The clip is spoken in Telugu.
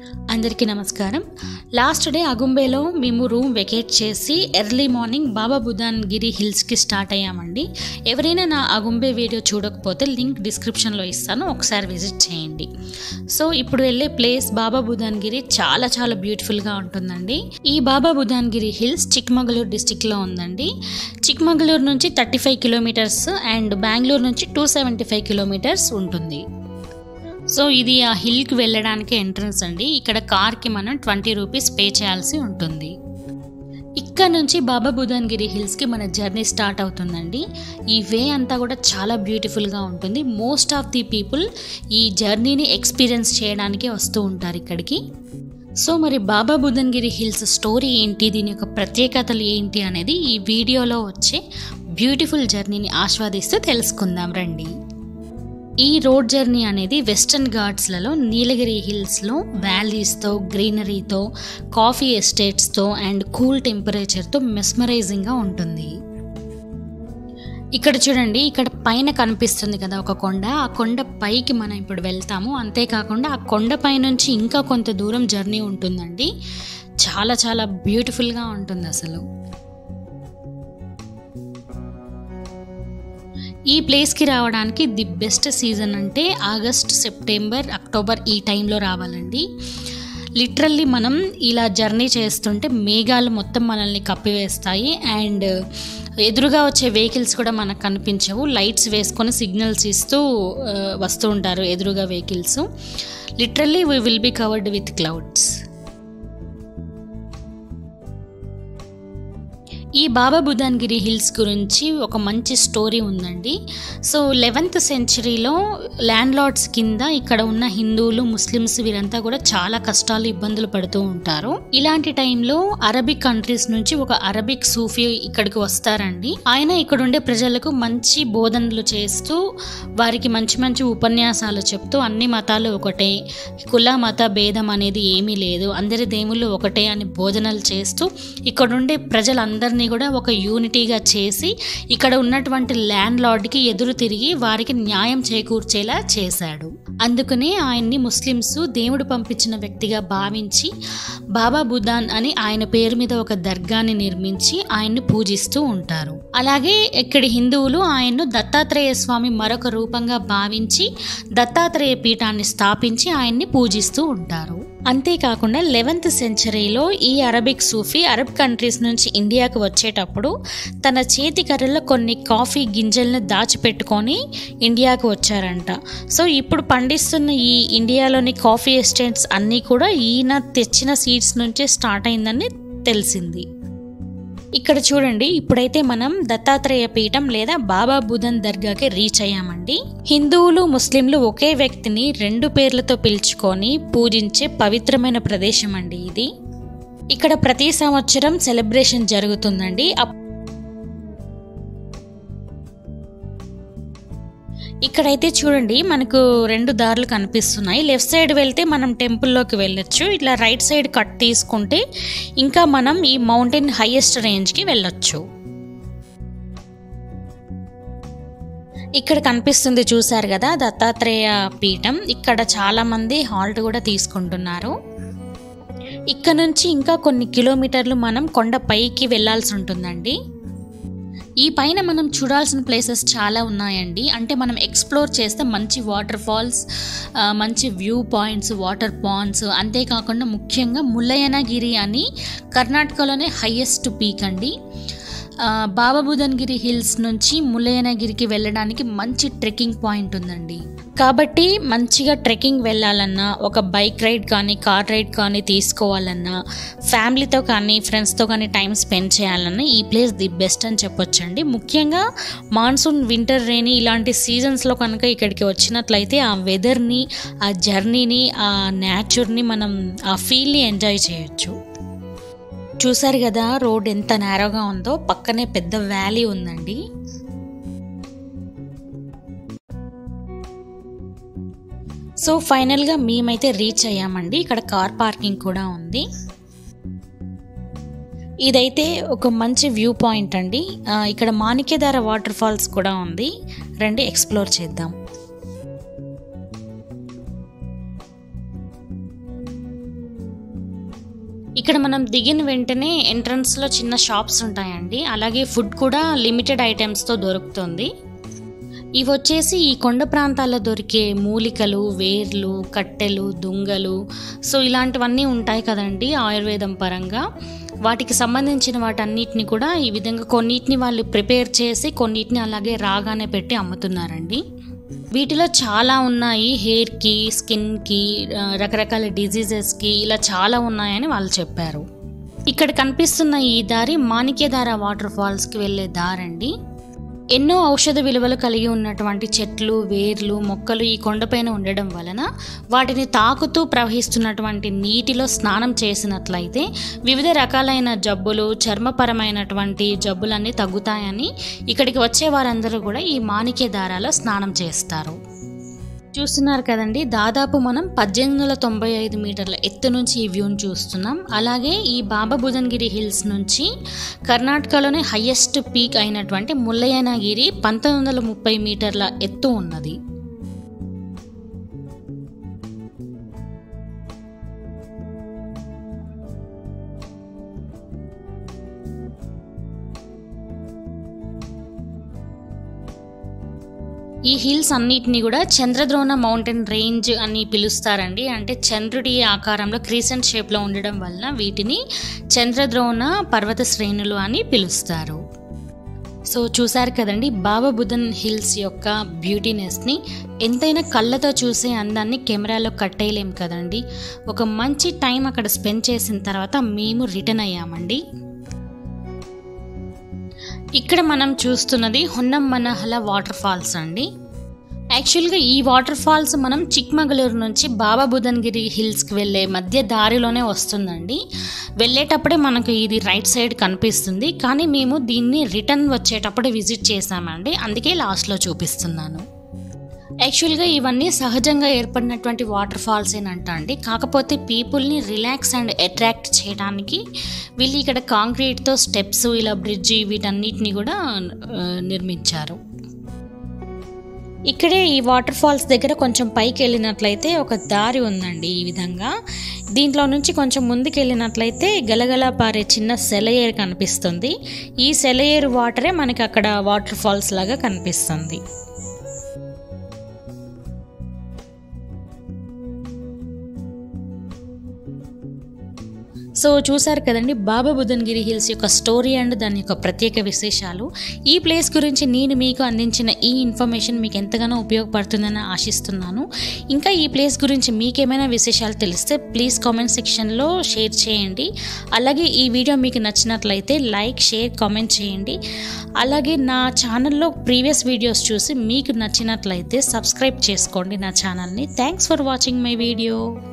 అందరికీ నమస్కారం లాస్ట్ డే అగుంబేలో మేము రూమ్ వెకేట్ చేసి early morning Baba Budangiri హిల్స్కి స్టార్ట్ అయ్యామండి ఎవరైనా నా అగుంబే వీడియో చూడకపోతే లింక్ డిస్క్రిప్షన్లో ఇస్తాను ఒకసారి విజిట్ చేయండి సో ఇప్పుడు వెళ్ళే ప్లేస్ బాబా బుధాన్ గిరి చాలా చాలా బ్యూటిఫుల్గా ఉంటుందండి ఈ బాబా బుధాన్ గిరి హిల్స్ చిక్మగళూరు డిస్టిక్లో ఉందండి చిక్మగళూరు నుంచి thirty five kilometres and Bengaluru నుంచి టూ సెవెంటీ ఫైవ్ కిలోమీటర్స్ ఉంటుంది సో ఇది ఆ హిల్కి వెళ్ళడానికి ఎంట్రన్స్ అండి ఇక్కడ కార్కి మనం ట్వంటీ రూపీస్ పే చేయాల్సి ఉంటుంది ఇక్కడ నుంచి బాబా బుధాన్గిరి హిల్స్కి మన జర్నీ స్టార్ట్ అవుతుందండి ఈ వే అంతా కూడా చాలా బ్యూటిఫుల్గా ఉంటుంది మోస్ట్ ఆఫ్ ది పీపుల్ ఈ జర్నీని ఎక్స్పీరియన్స్ చేయడానికి వస్తూ ఉంటారు ఇక్కడికి సో మరి బాబా బుధన్గిరి హిల్స్ స్టోరీ ఏంటి దీని యొక్క ప్రత్యేకతలు ఏంటి అనేది ఈ వీడియోలో వచ్చే బ్యూటిఫుల్ జర్నీని ఆస్వాదిస్తూ తెలుసుకుందాం రండి ఈ రోడ్ జర్నీ అనేది వెస్టర్న్ ఘాట్స్లలో నీలగిరి హిల్స్లో వ్యాలీస్తో గ్రీనరీతో కాఫీ ఎస్టేట్స్తో అండ్ కూల్ టెంపరేచర్తో మెస్మరైజింగ్గా ఉంటుంది ఇక్కడ చూడండి ఇక్కడ పైన కనిపిస్తుంది కదా ఒక కొండ ఆ కొండ పైకి మనం ఇప్పుడు వెళ్తాము అంతేకాకుండా ఆ కొండ పై నుంచి ఇంకా కొంత దూరం జర్నీ ఉంటుందండి చాలా చాలా బ్యూటిఫుల్గా ఉంటుంది అసలు ఈ ప్లేస్కి రావడానికి ది బెస్ట్ సీజన్ అంటే ఆగస్ట్ సెప్టెంబర్ అక్టోబర్ ఈ టైంలో రావాలండి లిటరల్లీ మనం ఇలా జర్నీ చేస్తుంటే మేఘాలు మొత్తం మనల్ని కప్పివేస్తాయి అండ్ ఎదురుగా వచ్చే వెహికల్స్ కూడా మనకు కనిపించవు లైట్స్ వేసుకొని సిగ్నల్స్ ఇస్తూ ఆ, వస్తూ ఉంటారు ఎదురుగా vehicles literally we will be covered with clouds ఈ బాబా బుధాన్గిరి హిల్స్ గురించి ఒక మంచి స్టోరీ ఉందండి so eleventh century landlords కింద ఇక్కడ ఉన్న హిందువులు ముస్లిమ్స్ వీరంతా కూడా చాలా కష్టాలు ఇబ్బందులు పడుతూ ఉంటారు ఇలాంటి టైంలో అరబిక్ కంట్రీస్ నుంచి ఒక అరబిక్ సూఫీ ఇక్కడికి వస్తారండి ఆయన ఇక్కడ ఉండే ప్రజలకు మంచి బోధనలు చేస్తూ వారికి మంచి మంచి ఉపన్యాసాలు చెప్తూ అన్ని మతాలు ఒకటే కుల మత భేదం అనేది ఏమీ లేదు అందరి దేవుళ్ళు ఒకటే అని బోధనలు చేస్తూ ఇక్కడుండే ప్రజలందరినీ కూడా ఒక యూనిటీగా చేసి ఇక్కడ ఉన్నటువంటి ల్యాండ్ లార్డ్కి ఎదురు తిరిగి వారికి న్యాయం చేకూర్చేలా చేశాడు అందుకనే ఆయన్ని ముస్లిమ్స్ దేవుడు పంపించిన వ్యక్తిగా భావించి బాబా బుధాన్ అని ఆయన పేరు మీద ఒక దర్గాని నిర్మించి ఆయన్ని పూజిస్తూ ఉంటారు అలాగే ఇక్కడి హిందువులు ఆయన్ను దత్తాత్రేయ స్వామి మరొక రూపంగా భావించి దత్తాత్రేయ పీఠాన్ని స్థాపించి ఆయన్ని పూజిస్తూ ఉంటారు అంతేకాకుండా లెవెంత్ సెంచరీలో ఈ అరబిక్ సూఫీ అరబ్ కంట్రీస్ నుంచి ఇండియాకు వచ్చేటప్పుడు తన చేతి కర్రలో కొన్ని కాఫీ గింజలను దాచిపెట్టుకొని ఇండియాకు వచ్చారంట సో ఇప్పుడు పండిస్తున్న ఈ ఇండియాలోని కాఫీ ఎస్టేట్స్ అన్నీ కూడా ఈయన తెచ్చిన సీడ్స్ నుంచే స్టార్ట్ అయిందని తెలిసింది ఇక్కడ చూడండి ఇప్పుడైతే మనం దత్తాత్రేయ పీఠం లేదా బాబా బుధన్ దర్గాకి రీచ్ అయ్యామండి హిందువులు ముస్లింలు ఒకే వ్యక్తిని రెండు పేర్లతో పిలుచుకొని పూజించే పవిత్రమైన ప్రదేశం అండి ఇది ఇక్కడ ప్రతి సంవత్సరం సెలబ్రేషన్ జరుగుతుందండి అప్- ఇక్కడైతే చూడండి మనకు రెండు దారులు కనిపిస్తున్నాయి లెఫ్ట్ సైడ్ వెళ్తే మనం టెంపుల్లోకి వెళ్ళొచ్చు ఇట్లా రైట్ సైడ్ కట్ తీసుకుంటే ఇంకా మనం ఈ మౌంటైన్ హైయెస్ట్ రేంజ్కి వెళ్ళొచ్చు ఇక్కడ కనిపిస్తుంది చూసారు కదా దత్తాత్రేయ పీఠం ఇక్కడ చాలా మంది హాల్ట్ కూడా తీసుకుంటున్నారు ఇక్కడ నుంచి ఇంకా కొన్ని కిలోమీటర్లు మనం కొండ పైకి వెళ్ళాల్సి ఉంటుందండి ఈ పైన మనం చూడాల్సిన ప్లేసెస్ చాలా ఉన్నాయండి అంటే మనం ఎక్స్ప్లోర్ చేస్తే మంచి వాటర్ ఫాల్స్ ఆ, మంచి వ్యూ పాయింట్స్ వాటర్ పాండ్స్ అంతేకాకుండా ముఖ్యంగా ముల్లయ్యనగిరి అని కర్ణాటకలోనే హయ్యెస్ట్ పీక్ అండి ఆ, బాబా బుధన్గిరి హిల్స్ నుంచి ముల్లయ్యనగిరికి వెళ్ళడానికి మంచి ట్రెక్కింగ్ పాయింట్ ఉందండి కాబట్టి మంచిగా ట్రెక్కింగ్ వెళ్ళాలన్నా ఒక బైక్ రైడ్ కానీ కార్ రైడ్ కానీ తీసుకోవాలన్నా ఫ్యామిలీతో కానీ ఫ్రెండ్స్తో కానీ టైం స్పెండ్ చేయాలన్నా ఈ ప్లేస్ ది బెస్ట్ అని చెప్పొచ్చండి ముఖ్యంగా మాన్సూన్ వింటర్ రైనీ ఇలాంటి సీజన్స్లో కనుక ఇక్కడికి వచ్చినట్లయితే ఆ వెదర్ని ఆ జర్నీని ఆ నేచర్ని మనం ఆ ఫీల్ని ఎంజాయ్ చేయొచ్చు చూసారు కదా రోడ్ ఎంత నేరోగా ఉందో పక్కనే పెద్ద వ్యాలీ ఉందండి సో ఫైనల్గా మేమైతే రీచ్ అయ్యామండి ఇక్కడ కార్ పార్కింగ్ కూడా ఉంది ఇదైతే ఒక మంచి వ్యూ పాయింట్ అండి ఆ, ఇక్కడ మాణిక్యధార వాటర్ ఫాల్స్ కూడా ఉంది రండి ఎక్స్ప్లోర్ చేద్దాం ఇక్కడ మనం దిగిన వెంటనే ఎంట్రన్స్లో చిన్న షాప్స్ ఉంటాయండి అలాగే ఫుడ్ కూడా లిమిటెడ్ ఐటమ్స్తో దొరుకుతుంది ఇవి వచ్చేసి ఈ కొండ ప్రాంతాల్లో దొరికే మూలికలు వేర్లు కట్టెలు దుంగలు సో ఇలాంటివన్నీ ఉంటాయి కదండి ఆయుర్వేదం పరంగా వాటికి సంబంధించిన వాటన్నిటిని కూడా ఈ విధంగా కొన్నిటిని వాళ్ళు ప్రిపేర్ చేసి కొన్నిటిని అలాగే రాగానే పెట్టి అమ్ముతున్నారండి వీటిలో చాలా ఉన్నాయి హెయిర్కి స్కిన్కి ఆ, రకరకాల డిజీజెస్కి ఇలా చాలా ఉన్నాయని వాళ్ళు చెప్పారు ఇక్కడ కనిపిస్తున్న ఈ దారి మాణిక్యధార వాటర్ ఫాల్స్కి వెళ్ళే దారండి ఎన్నో ఔషధ విలువలు కలిగి ఉన్నటువంటి చెట్లు వేర్లు మొక్కలు ఈ కొండపైన ఉండడం వలన వాటిని తాకుతూ ప్రవహిస్తున్నటువంటి నీటిలో స్నానం చేసినట్లయితే వివిధ రకాలైన జబ్బులు చర్మపరమైనటువంటి జబ్బులన్నీ తగ్గుతాయని ఇక్కడికి వచ్చే వారందరూ కూడా ఈ మాణిక్య దారాలో స్నానం చేస్తారు చూస్తున్నారు కదండి దాదాపు మనం పద్దెనిమిది వందల తొంభై ఐదు మీటర్ల ఎత్తు నుంచి ఈ వ్యూని చూస్తున్నాం అలాగే ఈ బాబా బుధన్గిరి హిల్స్ నుంచి కర్ణాటకలోనే హయ్యెస్ట్ పీక్ అయినటువంటి ముల్లయ్యనగిరి పంతొమ్మిది వందల ముప్పై మీటర్ల ఎత్తు ఉన్నది ఈ హిల్స్ అన్నిటిని కూడా చంద్రద్రోణ మౌంటైన్ రేంజ్ అని పిలుస్తారండి అంటే చంద్రుడి ఆకారంలో క్రీసెంట్ షేప్లో ఉండడం వలన వీటిని చంద్రద్రోణ పర్వత శ్రేణులు అని పిలుస్తారు సో చూసారు కదండి బాబా బుధన్ హిల్స్ యొక్క బ్యూటీనెస్ని ఎంతైనా కళ్ళతో చూసే అందాన్ని కెమెరాలో కట్టేయలేం కదండి ఒక మంచి టైం అక్కడ స్పెండ్ చేసిన తర్వాత మేము రిటర్న్ అయ్యామండి ఇక్కడ మనం చూస్తున్నది హొన్నమ్మనహల వాటర్ ఫాల్స్ అండి యాక్చువల్గా ఈ వాటర్ ఫాల్స్ మనం చిక్మగళూరు నుంచి బాబా బుధన్గిరి హిల్స్కి వెళ్ళే మధ్య దారిలోనే వస్తుందండి వెళ్ళేటప్పుడే మనకు ఇది రైట్ సైడ్ కనిపిస్తుంది కానీ మేము దీన్ని రిటర్న్ వచ్చేటప్పుడే విజిట్ చేసామండి అందుకే లాస్ట్లో చూపిస్తున్నాను యాక్చువల్గా ఇవన్నీ సహజంగా ఏర్పడినటువంటి వాటర్ ఫాల్స్ ఏనంట అండి కాకపోతే పీపుల్ని రిలాక్స్ అండ్ అట్రాక్ట్ చేయడానికి వీళ్ళు ఇక్కడ కాంక్రీట్తో స్టెప్స్ ఇలా బ్రిడ్జి వీటన్నిటిని కూడా ఆ, నిర్మించారు ఇక్కడే ఈ వాటర్ ఫాల్స్ దగ్గర కొంచెం పైకి వెళ్ళినట్లయితే ఒక దారి ఉందండి ఈ విధంగా దీంట్లో నుంచి కొంచెం ముందుకు వెళ్ళినట్లయితే గలగల పారే చిన్న సెలయేరు కనిపిస్తుంది ఈ సెలయేరు వాటరే మనకి అక్కడ వాటర్ ఫాల్స్ లాగా కనిపిస్తుంది సో చూసారు కదండి బాబా బుధన్గిరి హిల్స్ యొక్క స్టోరీ అండ్ దాని యొక్క ప్రత్యేక విశేషాలు ఈ ప్లేస్ గురించి నేను మీకు అందించిన ఈ ఇన్ఫర్మేషన్ మీకు ఎంతగానో ఉపయోగపడుతుందని ఆశిస్తున్నాను ఇంకా ఈ ప్లేస్ గురించి మీకేమైనా విశేషాలు తెలిస్తే ప్లీజ్ కామెంట్ సెక్షన్లో షేర్ చేయండి అలాగే ఈ వీడియో మీకు నచ్చినట్లయితే లైక్ షేర్ కామెంట్ చేయండి అలాగే నా ఛానల్లో ప్రీవియస్ వీడియోస్ చూసి మీకు నచ్చినట్లయితే సబ్స్క్రైబ్ చేసుకోండి నా ఛానల్ని thanks for watching my video